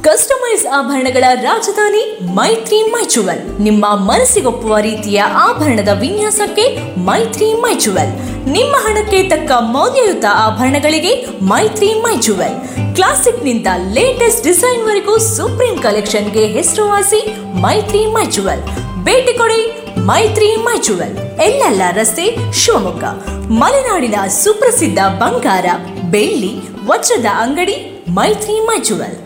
customise ಆಭರಣಗಳ ರಾಜಧಾನಿ ಮೈತ್ರಿ ಮೈಚುವಲ್ ನಿಮ್ಮ ಮನಸ್ಸಿಗೊಪ್ಪುವ ರೀತಿಯ ಆಭರಣದ ವಿನ್ಯಾಸಕ್ಕೆ ಮೈತ್ರಿ ಮೈಚುವಲ್ ನಿಮ್ಮ ಹಣಕ್ಕೆ ತಕ್ಕ ಮೌಲ್ಯಯುತ ಆಭರಣಗಳಿಗೆ ಮೈತ್ರಿ ಮೈಚುವಲ್ ಕ್ಲಾಸಿಕ್ನಿಂದ ಲೇಟೆಸ್ಟ್ ಡಿಸೈನ್ವರೆಗೂ ಸುಪ್ರೀಂ ಕಲೆಕ್ಷನ್ಗೆ ಹೆಸರುವಾಸಿ ಮೈತ್ರಿ ಮೈಚುವಲ್ ಭೇಟಿ ಕೊಡಿ ಮೈತ್ರಿ ಮೈಚುವಲ್ ಎಲ್ಲೆಲ್ಲ ರಸ್ತೆ ಶಿವಮೊಗ್ಗ ಮಲೆನಾಡಿನ ಸುಪ್ರಸಿದ್ಧ ಬಂಗಾರ ಬೆಳ್ಳಿ ವಜ್ರದ ಅಂಗಡಿ ಮೈತ್ರಿ ಮೈಚುವಲ್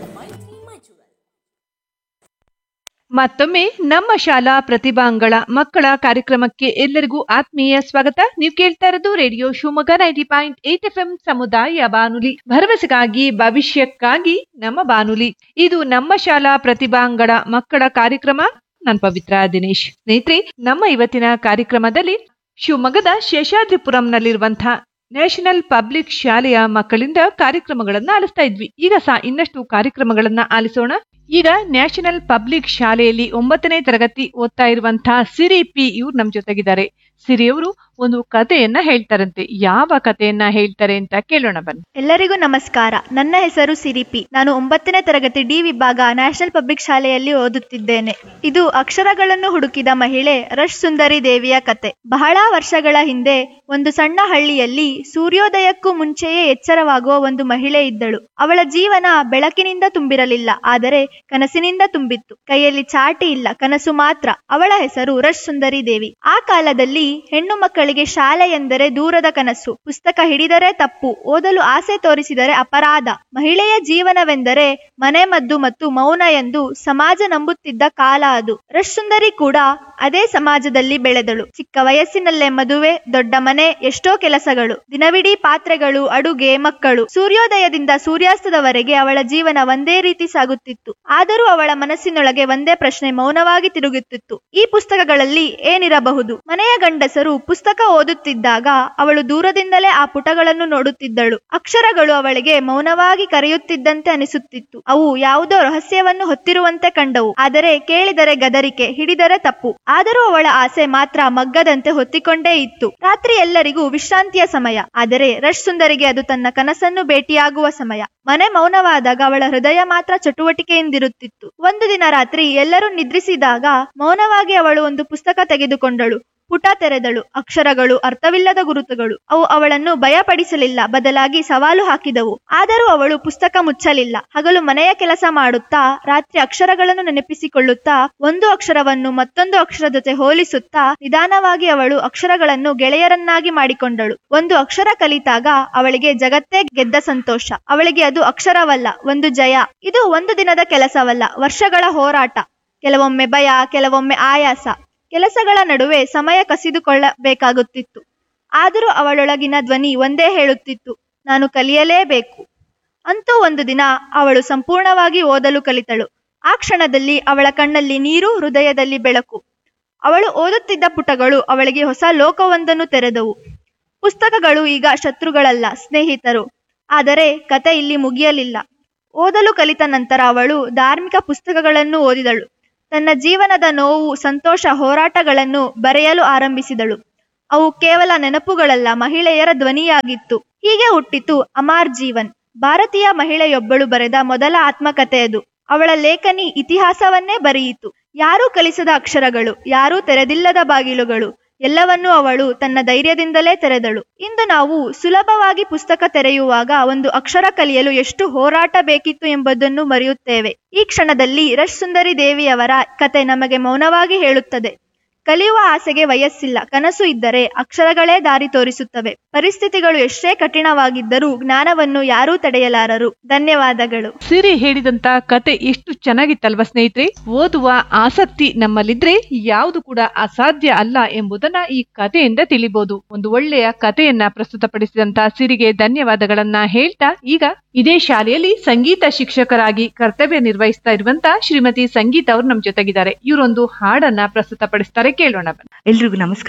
ಮತ್ತೊಮ್ಮೆ ನಮ್ಮ ಶಾಲಾ ಪ್ರತಿಭಾಂಗಳ ಮಕ್ಕಳ ಕಾರ್ಯಕ್ರಮಕ್ಕೆ ಎಲ್ಲರಿಗೂ ಆತ್ಮೀಯ ಸ್ವಾಗತ ನೀವು ಕೇಳ್ತಾ ಇರೋದು radio Shivamogga ninety point eight F M ಸಮುದಾಯ ಬಾನುಲಿ ಭರವಸೆಗಾಗಿ ಭವಿಷ್ಯಕ್ಕಾಗಿ ನಮ್ಮ ಬಾನುಲಿ ಇದು ನಮ್ಮ ಶಾಲಾ ಪ್ರತಿಭಾಂಗಳ ಮಕ್ಕಳ ಕಾರ್ಯಕ್ರಮ ನಾನ್ ಪವಿತ್ರ ದಿನೇಶ್ ಸ್ನೇಹಿತರೆ ನಮ್ಮ ಇವತ್ತಿನ ಕಾರ್ಯಕ್ರಮದಲ್ಲಿ ಶಿವಮೊಗ್ಗದ ಶೇಷಾದ್ರಿಪುರಂನಲ್ಲಿರುವಂತಹ ನ್ಯಾಷನಲ್ ಪಬ್ಲಿಕ್ ಶಾಲೆಯ ಮಕ್ಕಳಿಂದ ಕಾರ್ಯಕ್ರಮಗಳನ್ನ ಆಲಿಸ್ತಾ ಇದ್ವಿ ಈಗ ಸಹ ಇನ್ನಷ್ಟು ಕಾರ್ಯಕ್ರಮಗಳನ್ನ ಆಲಿಸೋಣ ಈಗ ನ್ಯಾಷನಲ್ ಪಬ್ಲಿಕ್ ಶಾಲೆಯಲ್ಲಿ ಒಂಬತ್ತನೇ ತರಗತಿ ಓದ್ತಾ ಇರುವಂತಹ ಸಿರಿ ಪಿ ಇವ್ರು ನಮ್ ಜೊತೆಗಿದ್ದಾರೆ ಸಿರಿ ಅವರು ಒಂದು ಕಥೆಯನ್ನ ಹೇಳ್ತಾರಂತೆ ಯಾವ ಕಥೆಯನ್ನ ಹೇಳ್ತಾರೆ ಅಂತ ಕೇಳೋಣ ಬನ್ನಿ ಎಲ್ಲರಿಗೂ ನಮಸ್ಕಾರ ನನ್ನ ಹೆಸರು ಸಿರಿಪಿ ನಾನು ಒಂಬತ್ತನೇ ತರಗತಿ ಡಿ ವಿಭಾಗ ನ್ಯಾಷನಲ್ ಪಬ್ಲಿಕ್ ಶಾಲೆಯಲ್ಲಿ ಓದುತ್ತಿದ್ದೇನೆ ಇದು ಅಕ್ಷರಗಳನ್ನು ಹುಡುಕಿದ ಮಹಿಳೆ ರಶ್ ಸುಂದರಿ ದೇವಿಯ ಕತೆ ಬಹಳ ವರ್ಷಗಳ ಹಿಂದೆ ಒಂದು ಸಣ್ಣ ಹಳ್ಳಿಯಲ್ಲಿ ಸೂರ್ಯೋದಯಕ್ಕೂ ಮುಂಚೆಯೇ ಎಚ್ಚರವಾಗುವ ಒಂದು ಮಹಿಳೆ ಇದ್ದಳು ಅವಳ ಜೀವನ ಬೆಳಕಿನಿಂದ ತುಂಬಿರಲಿಲ್ಲ ಆದರೆ ಕನಸಿನಿಂದ ತುಂಬಿತ್ತು ಕೈಯಲ್ಲಿ ಚಾಟಿ ಇಲ್ಲ ಕನಸು ಮಾತ್ರ ಅವಳ ಹೆಸರು ರಶ್ ಸುಂದರಿ ದೇವಿ ಆ ಕಾಲದಲ್ಲಿ ಹೆಣ್ಣು ಮಕ್ಕಳಿಗೆ ಶಾಲೆ ಎಂದರೆ ದೂರದ ಕನಸು ಪುಸ್ತಕ ಹಿಡಿದರೆ ತಪ್ಪು ಓದಲು ಆಸೆ ತೋರಿಸಿದರೆ ಅಪರಾಧ ಮಹಿಳೆಯ ಜೀವನವೆಂದರೆ ಮನೆ ಮದ್ದು ಮತ್ತು ಮೌನ ಎಂದು ಸಮಾಜ ನಂಬುತ್ತಿದ್ದ ಕಾಲ ಅದು ರಶ್ ಸುಂದರಿ ಕೂಡ ಅದೇ ಸಮಾಜದಲ್ಲಿ ಬೆಳೆದಳು ಚಿಕ್ಕ ವಯಸ್ಸಿನಲ್ಲೇ ಮದುವೆ ದೊಡ್ಡ ಮನೆ ಎಷ್ಟೋ ಕೆಲಸಗಳು ದಿನವಿಡೀ ಪಾತ್ರೆಗಳು ಅಡುಗೆ ಮಕ್ಕಳು ಸೂರ್ಯೋದಯದಿಂದ ಸೂರ್ಯಾಸ್ತದವರೆಗೆ ಅವಳ ಜೀವನ ಒಂದೇ ರೀತಿ ಸಾಗುತ್ತಿತ್ತು ಆದರೂ ಅವಳ ಮನಸ್ಸಿನೊಳಗೆ ಒಂದೇ ಪ್ರಶ್ನೆ ಮೌನವಾಗಿ ತಿರುಗುತ್ತಿತ್ತು ಈ ಪುಸ್ತಕಗಳಲ್ಲಿ ಏನಿರಬಹುದು ಮನೆಯ ಗಂಡಸರು ಪುಸ್ತಕ ಓದುತ್ತಿದ್ದಾಗ ಅವಳು ದೂರದಿಂದಲೇ ಆ ಪುಟಗಳನ್ನು ನೋಡುತ್ತಿದ್ದಳು ಅಕ್ಷರಗಳು ಅವಳಿಗೆ ಮೌನವಾಗಿ ಕರೆಯುತ್ತಿದ್ದಂತೆ ಅನಿಸುತ್ತಿತ್ತು ಅವು ಯಾವುದೋ ರಹಸ್ಯವನ್ನು ಹೊತ್ತಿರುವಂತೆ ಕಂಡವು ಆದರೆ ಕೇಳಿದರೆ ಗದರಿಕೆ ಹಿಡಿದರೆ ತಪ್ಪು ಆದರೂ ಅವಳ ಆಸೆ ಮಾತ್ರ ಮಗ್ಗದಂತೆ ಹೊತ್ತಿಕೊಂಡೇ ಇತ್ತು ರಾತ್ರಿ ಎಲ್ಲರಿಗೂ ವಿಶ್ರಾಂತಿಯ ಸಮಯ ಆದರೆ ರಶ್ ಸುಂದರಿಗೆ ಅದು ತನ್ನ ಕನಸನ್ನು ಭೇಟಿಯಾಗುವ ಸಮಯ ಮನೆ ಮೌನವಾದಾಗ ಅವಳ ಹೃದಯ ಮಾತ್ರ ಚಟುವಟಿಕೆಯಿಂದಿರುತ್ತಿತ್ತು ಒಂದು ದಿನ ರಾತ್ರಿ ಎಲ್ಲರೂ ನಿದ್ರಿಸಿದಾಗ ಮೌನವಾಗಿ ಅವಳು ಒಂದು ಪುಸ್ತಕ ತೆಗೆದುಕೊಂಡಳು ಪುಟ ತೆರೆದಳು ಅಕ್ಷರಗಳು ಅರ್ಥವಿಲ್ಲದ ಗುರುತುಗಳು ಅವು ಅವಳನ್ನು ಭಯಪಡಿಸಲಿಲ್ಲ ಬದಲಾಗಿ ಸವಾಲು ಹಾಕಿದವು ಆದರೂ ಅವಳು ಪುಸ್ತಕ ಮುಚ್ಚಲಿಲ್ಲ ಹಗಲು ಮನೆಯ ಕೆಲಸ ಮಾಡುತ್ತಾ ರಾತ್ರಿ ಅಕ್ಷರಗಳನ್ನು ನೆನಪಿಸಿಕೊಳ್ಳುತ್ತಾ ಒಂದು ಅಕ್ಷರವನ್ನು ಮತ್ತೊಂದು ಅಕ್ಷರ ಜೊತೆ ಹೋಲಿಸುತ್ತಾ ನಿಧಾನವಾಗಿ ಅವಳು ಅಕ್ಷರಗಳನ್ನು ಗೆಳೆಯರನ್ನಾಗಿ ಮಾಡಿಕೊಂಡಳು ಒಂದು ಅಕ್ಷರ ಕಲಿತಾಗ ಅವಳಿಗೆ ಜಗತ್ತೇ ಗೆದ್ದ ಸಂತೋಷ ಅವಳಿಗೆ ಅದು ಅಕ್ಷರವಲ್ಲ ಒಂದು ಜಯ ಇದು ಒಂದು ದಿನದ ಕೆಲಸವಲ್ಲ ವರ್ಷಗಳ ಹೋರಾಟ ಕೆಲವೊಮ್ಮೆ ಭಯ ಕೆಲವೊಮ್ಮೆ ಆಯಾಸ ಕೆಲಸಗಳ ನಡುವೆ ಸಮಯ ಕಸಿದುಕೊಳ್ಳಬೇಕಾಗುತ್ತಿತ್ತು ಆದರೂ ಅವಳೊಳಗಿನ ಧ್ವನಿ ಒಂದೇ ಹೇಳುತ್ತಿತ್ತು ನಾನು ಕಲಿಯಲೇಬೇಕು ಅಂತೂ ಒಂದು ದಿನ ಅವಳು ಸಂಪೂರ್ಣವಾಗಿ ಓದಲು ಕಲಿತಳು ಆ ಕ್ಷಣದಲ್ಲಿ ಅವಳ ಕಣ್ಣಲ್ಲಿ ನೀರು ಹೃದಯದಲ್ಲಿ ಬೆಳಕು ಅವಳು ಓದುತ್ತಿದ್ದ ಪುಟಗಳು ಅವಳಿಗೆ ಹೊಸ ಲೋಕವೊಂದನ್ನು ತೆರೆದವು ಪುಸ್ತಕಗಳು ಈಗ ಶತ್ರುಗಳಲ್ಲ ಸ್ನೇಹಿತರು ಆದರೆ ಕತೆ ಇಲ್ಲಿ ಮುಗಿಯಲಿಲ್ಲ ಓದಲು ಕಲಿತ ನಂತರ ಅವಳು ಧಾರ್ಮಿಕ ಪುಸ್ತಕಗಳನ್ನು ಓದಿದಳು ತನ್ನ ಜೀವನದ ನೋವು ಸಂತೋಷ ಹೋರಾಟಗಳನ್ನು ಬರೆಯಲು ಆರಂಭಿಸಿದಳು ಅವು ಕೇವಲ ನೆನಪುಗಳಲ್ಲ ಮಹಿಳೆಯರ ಧ್ವನಿಯಾಗಿತ್ತು ಹೀಗೆ ಹುಟ್ಟಿತು ಅಮಾರ್ ಜೀವನ್ ಭಾರತೀಯ ಮಹಿಳೆಯೊಬ್ಬಳು ಬರೆದ ಮೊದಲ ಆತ್ಮಕಥೆ ಅದು ಅವಳ ಲೇಖನಿ ಇತಿಹಾಸವನ್ನೇ ಬರೆಯಿತು ಯಾರೂ ಕಲಿಸದ ಅಕ್ಷರಗಳು ಯಾರೂ ತೆರೆದಿಲ್ಲದ ಬಾಗಿಲುಗಳು ಎಲ್ಲವನ್ನೂ ಅವಳು ತನ್ನ ಧೈರ್ಯದಿಂದಲೇ ತೆರೆದಳು ಇಂದು ನಾವು ಸುಲಭವಾಗಿ ಪುಸ್ತಕ ತೆರೆಯುವಾಗ ಒಂದು ಅಕ್ಷರ ಕಲಿಯಲು ಎಷ್ಟು ಹೋರಾಟ ಬೇಕಿತ್ತು ಎಂಬುದನ್ನು ಮರೆಯುತ್ತೇವೆ ಈ ಕ್ಷಣದಲ್ಲಿ ರಶ್ ಸುಂದರಿ ದೇವಿಯವರ ಕತೆ ನಮಗೆ ಮೌನವಾಗಿ ಹೇಳುತ್ತದೆ ಕಲಿಯುವ ಆಸೆಗೆ ವಯಸ್ಸಿಲ್ಲ ಕನಸು ಇದ್ದರೆ ಅಕ್ಷರಗಳೇ ದಾರಿ ತೋರಿಸುತ್ತವೆ ಪರಿಸ್ಥಿತಿಗಳು ಎಷ್ಟೇ ಕಠಿಣವಾಗಿದ್ದರೂ ಜ್ಞಾನವನ್ನು ಯಾರೂ ತಡೆಯಲಾರರು ಧನ್ಯವಾದಗಳು ಸಿರಿ ಹೇಳಿದಂತ ಕತೆ ಎಷ್ಟು ಚೆನ್ನಾಗಿತ್ತಲ್ವಾ ಸ್ನೇಹಿತರೆ ಓದುವ ಆಸಕ್ತಿ ನಮ್ಮಲ್ಲಿದ್ರೆ ಯಾವುದು ಕೂಡ ಅಸಾಧ್ಯ ಅಲ್ಲ ಎಂಬುದನ್ನ ಈ ಕಥೆಯಿಂದ ತಿಳಿಬಹುದು ಒಂದು ಒಳ್ಳೆಯ ಕಥೆಯನ್ನ ಪ್ರಸ್ತುತಪಡಿಸಿದಂತ ಸಿರಿಗೆ ಧನ್ಯವಾದಗಳನ್ನ ಹೇಳ್ತಾ ಈಗ ಇದೇ ಶಾಲೆಯಲ್ಲಿ ಸಂಗೀತ ಶಿಕ್ಷಕರಾಗಿ ಕರ್ತವ್ಯ ನಿರ್ವಹಿಸ್ತಾ ಇರುವಂತ ಶ್ರೀಮತಿ ಸಂಗೀತ ಅವರು ನಮ್ ಜೊತೆಗಿದ್ದಾರೆ ಇವರೊಂದು ಹಾಡನ್ನ ಪ್ರಸ್ತುತಪಡಿಸ್ತಾರೆ ಕೇಳೋಣ ಬನ್ನಿ ಎಲ್ರಿಗೂ ನಮಸ್ಕಾರ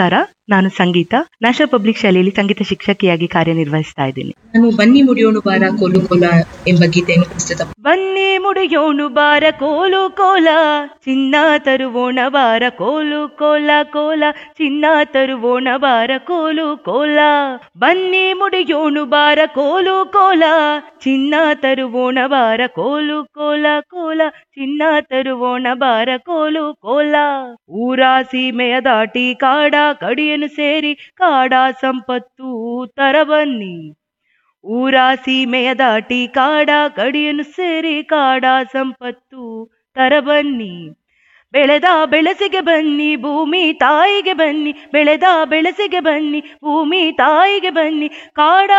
ನಾನು ಸಂಗೀತ ನ್ಯಾಷನಲ್ ಪಬ್ಲಿಕ್ ಶಾಲೆಯಲ್ಲಿ ಸಂಗೀತ ಶಿಕ್ಷಕಿಯಾಗಿ ಕಾರ್ಯನಿರ್ವಹಿಸ್ತಾ ಇದ್ದೀನಿ ನಾನು ಬನ್ನಿ ಮುಡಿಯೋಣು ಬಾರ ಕೋಲು ಕೋಲ ಎಂಬ ಗೀತೆಯನ್ನು ಪ್ರಸ್ತುತ ಬನ್ನಿ ಮುಡಿಯೋಣು ಬಾರ ಕೋಲು ಕೋಲ ಚಿನ್ನ ತರುವೋಣ ಬಾರ ಕೋಲು ಕೋಲ ಕೋಲ ಚಿನ್ನ ತರುವೋಣ ಬಾರ ಕೋಲು ಕೋಲ ಬನ್ನಿ ಮುಡಿಯೋಣು ಬಾರ ಕೋಲು ಕೋಲ ಚಿನ್ನ ತರುವೋಣ ಬಾರ ಕೋಲು ಕೋಲ ಕೋಲ ಚಿನ್ನ ತರುವೋಣ ಬಾರ ಕೋಲು ಕೋಲ ಊರ ಸೀಮೆಯ ದಾಟಿ ಕಾಡ ಕಡಿಯನ್ನು ಸೇರಿ ಕಾಡ ಸಂಪತ್ತು ತರಬನ್ನಿ ಊರ ಸೀಮೆಯ ದಾಟಿ ಕಾಡ ಕಡಿಯನ್ನು ಸೇರಿ ಕಾಡ ಸಂಪತ್ತು ತರಬನ್ನಿ ಬೆಳೆದ ಬೆಳಸಿಗೆ ಬನ್ನಿ ಭೂಮಿ ತಾಯಿಗೆ ಬನ್ನಿ ಬೆಳೆದ ಬೆಳಸಿಗೆ ಬನ್ನಿ ಭೂಮಿ ತಾಯಿಗೆ ಬನ್ನಿ ಕಾಡ